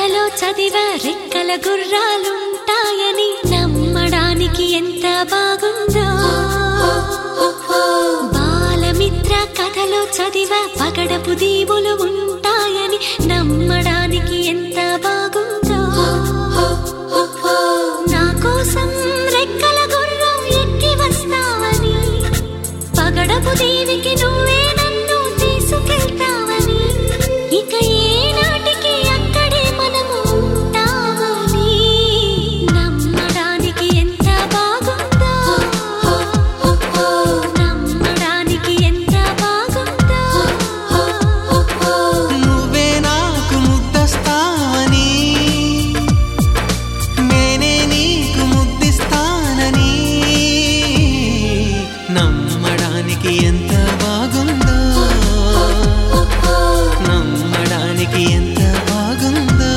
కథలో చదివా రెక్కల గుర్రాలుంటాయని నమ్మడానికి ఎంత బాగుందో బాలమిత్ర కథలో చదివా పగడపు దీవులు ఉంటాయని నమ్మడానికి ఎంత బాగుందో నా కోసం రెక్కల గుర్రం ఎక్కి వస్తావని పగడపు దేవికి నువ్వే నన్ను తీసుకెళ్తావని ఇక ఏనాటికి అక్కడే మనము ఉంటామని నమ్మడానికి ఎంత బాగుందో నమ్మడానికి ఎంత బాగుందో నువ్వే నాకు ముద్దస్తావని నేనే నీకు ముద్దిస్తానని నమ్మడానికి ఎంత బాగుందో నమ్మడానికి ఎంత బాగుందో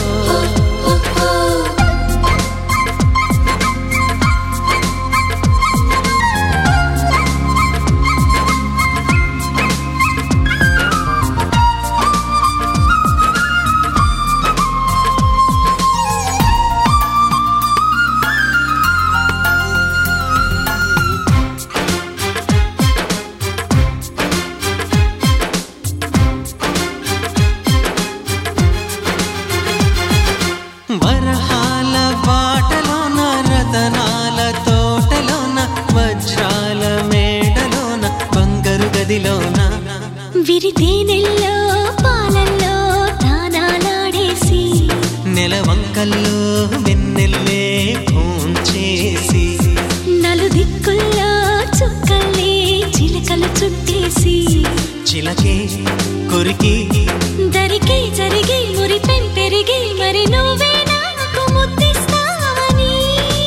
వరహాల బాటలోన రతనాల తోటలోన వజ్రాల మేడలోన బంగారు గదిలోన విరితేనెల్లో పాలల్లో తానాలాడేసి నెలవంకల్లో వెన్నెల్లే చేసి నలు దిక్కుల్లో చుక్కల్ని చిలకలు చుట్టేసి చిలకే కొరికి దరికి జరిగి మురిపెం పెరిగి మరి నువ్వే నాకు ముద్దిస్తావని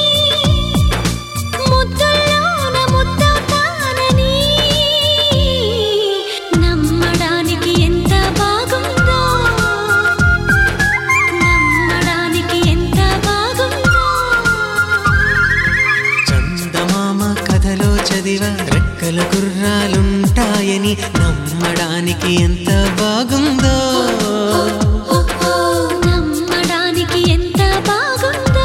ముద్దుల్లోన ముద్దవుతానని నమ్మడానికి ఎంత బాగుందో నమ్మడానికి ఎంత బాగుందో చందమామ కథలో చదివ రెక్కల గుర్రాలుంటాయని నమ్మడానికి ఎంత బాగుందో నమ్మడానికి ఎంత బాగుందో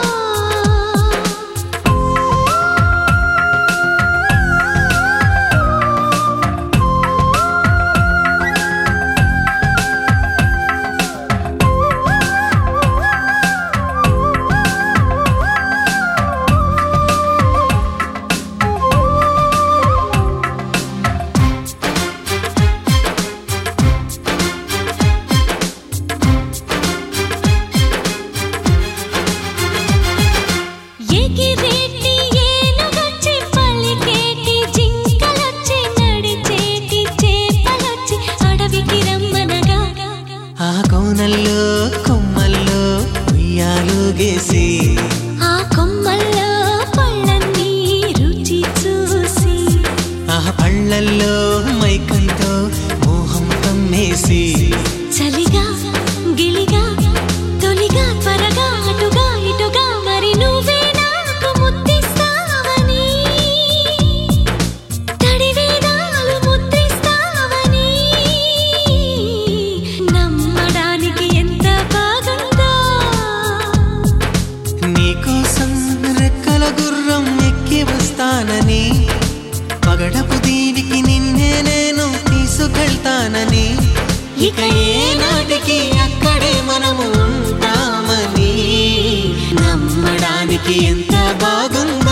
ఎగిరేటి ఏనుగొచ్చి పలికేటి జింకలొచ్చి నడిచేటి చేపలొచ్చి అడవికి రమ్మనగా ఆ కోనల్లో కొమ్మల్లో ఉయ్యాలుగేసి ఆ కొమ్మల్లో పళ్ళన్నీ రుచి చూసి ఆ పళ్ళల్లో మైకంతో మోహం కమ్మేసి చలిగా గిలిగా తొలిగా త్వరగా అటుగా ఇటుగా మరి నువ్వే నాకు ముద్దిస్తావని తడివేదాలు ముద్రిస్తావని నమ్మడానికి ఎంత బాగుందో నీకోసం రెక్కల గుర్రం ఎక్కి వస్తానని పగడపు దీవికి నిన్నే నేను తీసుకెళ్తానని ఇక ఏనాటికి అక్కడే మనము ఉంటామని నమ్మడానికి ఎంత బాగుందో